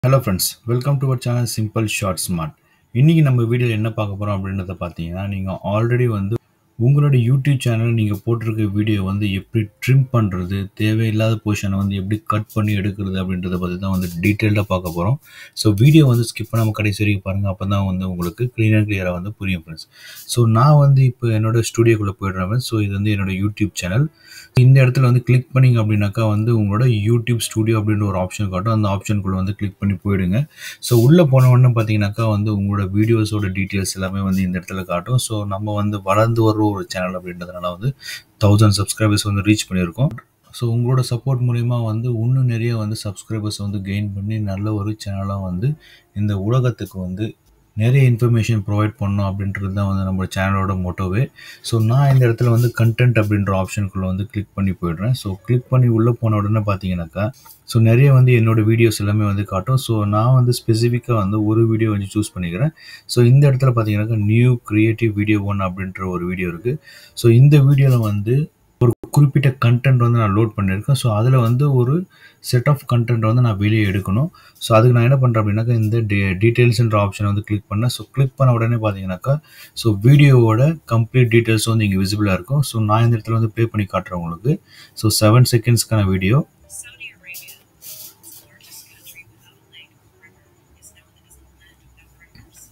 Hello friends welcome to our channel simple short smart இன்றைக்கி நம்ம வீடியோவில் என்ன பார்க்க போகிறோம் அப்படின்றத பார்த்தீங்கன்னா நீங்கள் ஆல்ரெடி வந்து உங்களோட யூடியூப் சேனல் நீங்கள் போட்டிருக்க வீடியோ வந்து எப்படி ட்ரிம் பண்ணுறது தேவையில்லாத பொசிஷனை வந்து எப்படி கட் பண்ணி எடுக்கிறது அப்படின்றத பற்றி தான் வந்து டீட்டெயில்டாக பார்க்க போகிறோம் ஸோ வீடியோ வந்து ஸ்கிப் பண்ணாமல் கடைசி வரைக்கும் பாருங்கள் அப்போ தான் வந்து உங்களுக்கு க்ளீனாக கிளியராக வந்து புரியும் ஃப்ரெண்ட்ஸ் ஸோ நான் வந்து இப்போ என்னோட ஸ்டுடியோக்குள்ளே போயிடுறேன் ஸோ இது வந்து என்னோட யூடியூப் சேனல் இந்த இடத்துல வந்து கிளிக் பண்ணிங்க அப்படின்னாக்கா வந்து உங்களோட யூடியூப் ஸ்டுடியோ அப்படின்ற ஒரு ஆப்ஷன் காட்டும் அந்த ஆப்ஷனுக்குள்ளே வந்து கிளிக் பண்ணி போயிடுங்க ஸோ உள்ளே போன உடனே பார்த்தீங்கன்னாக்கா வந்து உங்களோட வீடியோஸோட டீட்டெயில்ஸ் எல்லாமே வந்து இந்த இடத்துல காட்டும் ஸோ நம்ம வந்து வளர்ந்து வர ஒரு சேனல் அப்படின்றதுனால வந்து தௌசண்ட் சப்ஸ்கிரைபர்ஸ் வந்து ரீச் பண்ணியிருக்கோம் ஸோ உங்களோட சப்போர்ட் மூலிமா வந்து இன்னும் நிறைய வந்து சப்ஸ்கிரைபர்ஸ் வந்து கெயின் பண்ணி நல்ல ஒரு சேனலாக வந்து இந்த உலகத்துக்கு வந்து நிறைய இன்ஃபர்மேஷன் ப்ரொவைட் பண்ணணும் அப்படின்றது தான் வந்து நம்ம சேனலோட மோட்டோவே ஸோ நான் இந்த இடத்துல வந்து கண்டென்ட் அப்படின்ற ஆப்ஷனுக்குள்ளே வந்து கிளிக் பண்ணி போயிடுறேன் ஸோ கிளிக் பண்ணி உள்ளே போன உடனே பார்த்தீங்கன்னாக்கா ஸோ நிறைய வந்து என்னோடய வீடியோஸ் எல்லாமே வந்து காட்டும் ஸோ நான் வந்து ஸ்பெசிஃபிக்காக வந்து ஒரு வீடியோ வந்து சூஸ் பண்ணிக்கிறேன் ஸோ இந்த இடத்துல பார்த்தீங்கன்னாக்கா நியூ க்ரியேட்டிவ் வீடியோ ஒன் அப்படின்ற ஒரு வீடியோ இருக்குது ஸோ இந்த வீடியோவில் வந்து ஒரு குறிப்பிட்ட கண்டென்ட் வந்து நான் லோட் பண்ணியிருக்கேன் ஸோ அதில் வந்து ஒரு செட் ஆஃப் கண்டென்ட் வந்து நான் வெளியே எடுக்கணும் ஸோ அதுக்கு நான் என்ன பண்ணுறேன் அப்படின்னாக்கா இந்த டீ டீட்டெயில்ஸ்ன்ற ஆப்ஷனை வந்து கிளிக் பண்ணேன் ஸோ கிளிக் பண்ண உடனே பார்த்தீங்கன்னாக்கா ஸோ வீடியோவோட கம்ப்ளீட் டீட்டெயில்ஸ் வந்து இங்கே விசிபிளாக இருக்கும் ஸோ நான் இந்த இடத்துல வந்து ப்ளே பண்ணி காட்டுறேன் உங்களுக்கு ஸோ செவன் செகண்ட்ஸ்க்கான video Saudi Arabia, the world's largest country without a lake or river, is known as the land without rivers.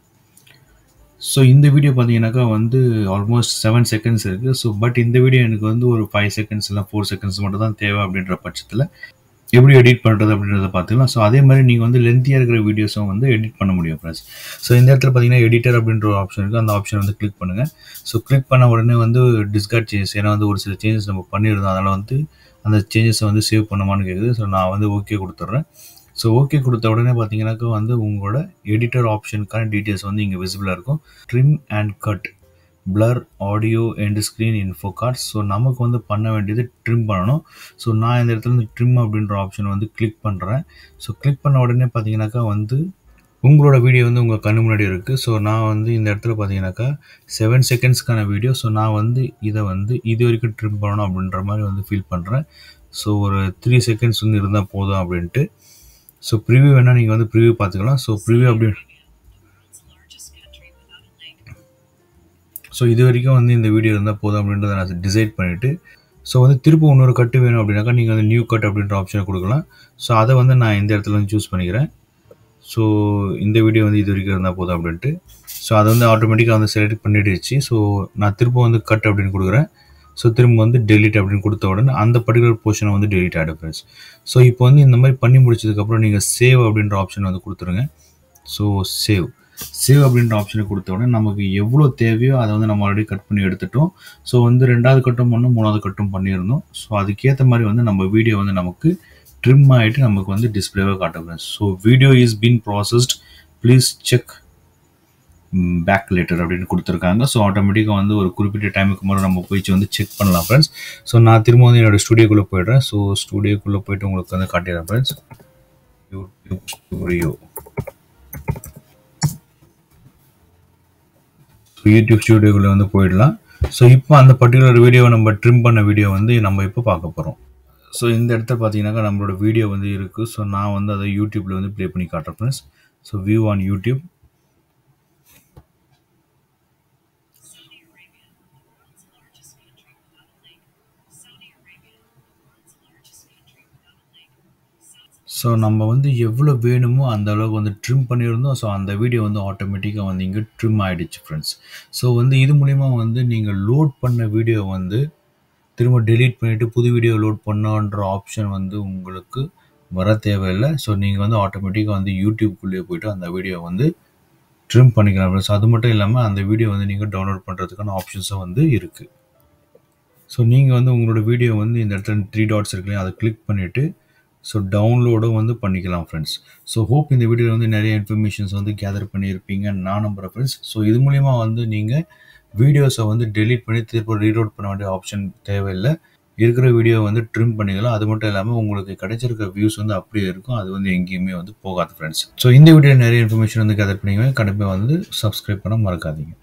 So இந்த வீடியோ பார்த்தீங்கன்னாக்கா வந்து ஆல்மோஸ்ட் செவன் செகண்ட்ஸ் இருக்குது ஸோ பட் இந்த வீடியோ எனக்கு வந்து ஒரு ஃபைவ் செகண்ட்ஸ் இல்லை ஃபோர் செகண்ட்ஸ் மட்டும் தான் தேவை அப்படின்ற பட்சத்தில் எப்படி எடிட் பண்ணுறது அப்படின்றத பார்த்துக்கலாம் ஸோ அதே மாதிரி நீங்கள் வந்து லென்த்தியாக இருக்கிற வீடியோஸும் வந்து எடிட் பண்ண முடியும் ஃப்ரெண்ட்ஸ் ஸோ இந்த இடத்துல பார்த்தீங்கன்னா எடிட்டர் அப்படின்ற ஒரு ஆப்ஷன் இருக்குது அந்த ஆப்ஷன் வந்து கிளிக் பண்ணுங்கள் ஸோ கிளிக் பண்ண உடனே வந்து டிஸ்கார்ட் சேஞ்சஸ் ஏன்னா வந்து ஒரு சில சேஞ்சஸ் நம்ம பண்ணியிருந்தோம் அதனால் வந்து அந்த சேஞ்சஸை வந்து சேவ் பண்ணுமான்னு கேட்குது ஸோ நான் வந்து ஓகே கொடுத்துட்றேன் ஸோ ஓகே கொடுத்த உடனே பார்த்தீங்கன்னாக்கா வந்து உங்களோட எடிட்டர் ஆப்ஷனுக்கான டீட்டெயில்ஸ் வந்து இங்கே விசிபிளாக இருக்கும் trim and cut blur audio and screen info cards so நமக்கு வந்து பண்ண வேண்டியது ட்ரிம் பண்ணணும் ஸோ நான் இந்த இடத்துல இந்த ட்ரிம் அப்படின்ற ஆப்ஷன் வந்து கிளிக் பண்ணுறேன் ஸோ கிளிக் பண்ண உடனே பார்த்தீங்கன்னாக்கா வந்து உங்களோட வீடியோ வந்து உங்கள் கண்ணு முன்னாடி இருக்குது ஸோ நான் வந்து இந்த இடத்துல பார்த்தீங்கன்னாக்கா செவன் செகண்ட்ஸ்க்கான வீடியோ ஸோ நான் வந்து இதை வந்து இது வரைக்கும் ட்ரிம் பண்ணணும் அப்படின்ற மாதிரி வந்து ஃபீல் பண்ணுறேன் ஸோ ஒரு த்ரீ செகண்ட்ஸ் வந்து இருந்தால் போதும் அப்படின்ட்டு ஸோ ப்ரிவியூ வேணால் நீங்கள் வந்து ப்ரிவியூ பார்த்துக்கலாம் ஸோ ப்ரிவியூ அப்படி Saudi Arabia, the world's largest country without a lake. So இது வரைக்கும் வந்து இந்த வீடியோ இருந்தால் போதும் அப்படின்றத நான் டிசைட் பண்ணிவிட்டு ஸோ வந்து திரும்ப இன்னொரு கட்டு வேணும் அப்படின்னாக்கா நீங்கள் வந்து நியூ கட் அப்படின்ற ஆப்ஷனை கொடுக்கலாம் ஸோ அதை வந்து நான் இந்த இடத்துல வந்து சூஸ் பண்ணிக்கிறேன் ஸோ இந்த வீடியோ வந்து இது வரைக்கும் இருந்தால் போதும் அப்படின்ட்டு ஸோ அதை வந்து ஆட்டோமேட்டிக்காக வந்து செலக்ட் பண்ணிடுச்சு ஸோ நான் திரும்ப வந்து கட் அப்படின்னு கொடுக்குறேன் ஸோ திரும்ப வந்து டெலிட் அப்படின்னு கொடுத்த உடனே அந்த பர்டிகுலர் போர்ஷனை வந்து டெலிட் ஆகிடும் ஃப்ரெண்ட்ஸ் ஸோ இப்போ வந்து இந்த மாதிரி பண்ணி முடிச்சதுக்கப்புறம் நீங்கள் சேவ் அப்படின்ற ஆப்ஷன் வந்து கொடுத்துருங்க ஸோ சேவ் சேவ் அப்படின்ற ஆப்ஷனை கொடுத்த உடனே நமக்கு எவ்வளோ தேவையோ அதை வந்து நம்ம ஆல்ரெடி கட் பண்ணி எடுத்துட்டோம் ஸோ வந்து ரெண்டாவது கட்டும் பண்ணோம் மூணாவது கட்டும் பண்ணியிருந்தோம் ஸோ அதுக்கேற்ற மாதிரி வந்து நம்ம வீடியோ வந்து நமக்கு ட்ரிம் ஆகிட்டு நமக்கு வந்து டிஸ்பிளேவாக காட்டுறேன் so video is been processed please check back later அப்படின்னு கொடுத்துருக்காங்க ஸோ ஆட்டோமேட்டிக்காக வந்து ஒரு குறிப்பிட்ட டைமுக்கு முறை நம்ம போயிட்டு வந்து செக் பண்ணலாம் ஃப்ரெண்ட்ஸ் ஸோ நான் திரும்ப வந்து என்னோட ஸ்டுடியோக்குள்ளே போயிடுறேன் ஸோ ஸ்டுடியோக்குள்ளே போயிட்டு உங்களுக்கு வந்து காட்டிடுறேன் ஃப்ரெண்ட்ஸ் யூடியூப் ஸ்டுடியோ யூடியூப் ஸ்டுடியோக்குள்ளே வந்து போயிடலாம் ஸோ இப்போ அந்த பர்டிகுலர் வீடியோவை நம்ம ட்ரிம் பண்ண வீடியோ வந்து நம்ம இப்போ பார்க்க போகிறோம் ஸோ இந்த இடத்துல பார்த்தீங்கன்னாக்கா நம்மளோட வீடியோ வந்து இருக்குது ஸோ நான் வந்து அதை யூடியூப்பில் வந்து ப்ளே பண்ணி காட்டுறேன் friends so view on YouTube Saudi Arabia, the world's largest country without a lake. Saudi Arabia, the world's largest country without a lake. Saudi so நம்ம வந்து எவ்வளோ வேணுமோ அந்த அளவுக்கு வந்து ட்ரிம் பண்ணியிருந்தோம் ஸோ அந்த வீடியோ வந்து ஆட்டோமேட்டிக்காக வந்து இங்கே ட்ரிம் ஆகிடுச்சு ஃப்ரெண்ட்ஸ் ஸோ வந்து இது மூலிமா வந்து நீங்கள் லோட் பண்ண வீடியோ வந்து திரும்ப டெலீட் பண்ணிவிட்டு புது வீடியோ லோட் பண்ணன்ற ஆப்ஷன் வந்து உங்களுக்கு வர தேவையில்லை ஸோ நீங்கள் வந்து ஆட்டோமேட்டிக்காக வந்து யூடியூப்குள்ளேயே போயிட்டு அந்த வீடியோ வந்து ட்ரிம் பண்ணிக்கலாம் ஃப்ரெண்ட்ஸ் அது மட்டும் இல்லாமல் அந்த வீடியோ வந்து நீங்கள் டவுன்லோட் பண்ணுறதுக்கான ஆப்ஷன்ஸும் வந்து இருக்குது ஸோ நீங்கள் வந்து உங்களோட வீடியோ வந்து இந்த இடத்துல த்ரீ டாட்ஸ் இருக்கு இல்லையா அதை கிளிக் பண்ணிவிட்டு ஸோ டவுன்லோடும் வந்து பண்ணிக்கலாம் ஃப்ரெண்ட்ஸ் ஸோ ஹோப் இந்த வீடியோவில் வந்து நிறைய இன்ஃபர்மேஷன்ஸ் வந்து கேதர் பண்ணியிருப்பீங்க நான் நம்புகிறேன் ஃப்ரெண்ட்ஸ் ஸோ இது மூலிமா வந்து நீங்கள் வீடியோஸை வந்து டெலீட் பண்ணி திரும்ப ரீலோட் பண்ண வேண்டிய ஆப்ஷன் தேவையில்லை இருக்கிற வீடியோ வந்து ட்ரிம் பண்ணிக்கலாம் அது மட்டும் இல்லாமல் உங்களுக்கு கிடைச்சிருக்க வியூஸ் வந்து அப்படியே இருக்கும் அது வந்து எங்கேயுமே வந்து போகாது ஃப்ரெண்ட்ஸ் ஸோ இந்த வீடியோ நிறைய இன்ஃபர்மேஷன் வந்து கேதர் பண்ணிங்க கண்டிப்பாக வந்து சப்ஸ்கிரைப் பண்ண மறக்காதீங்க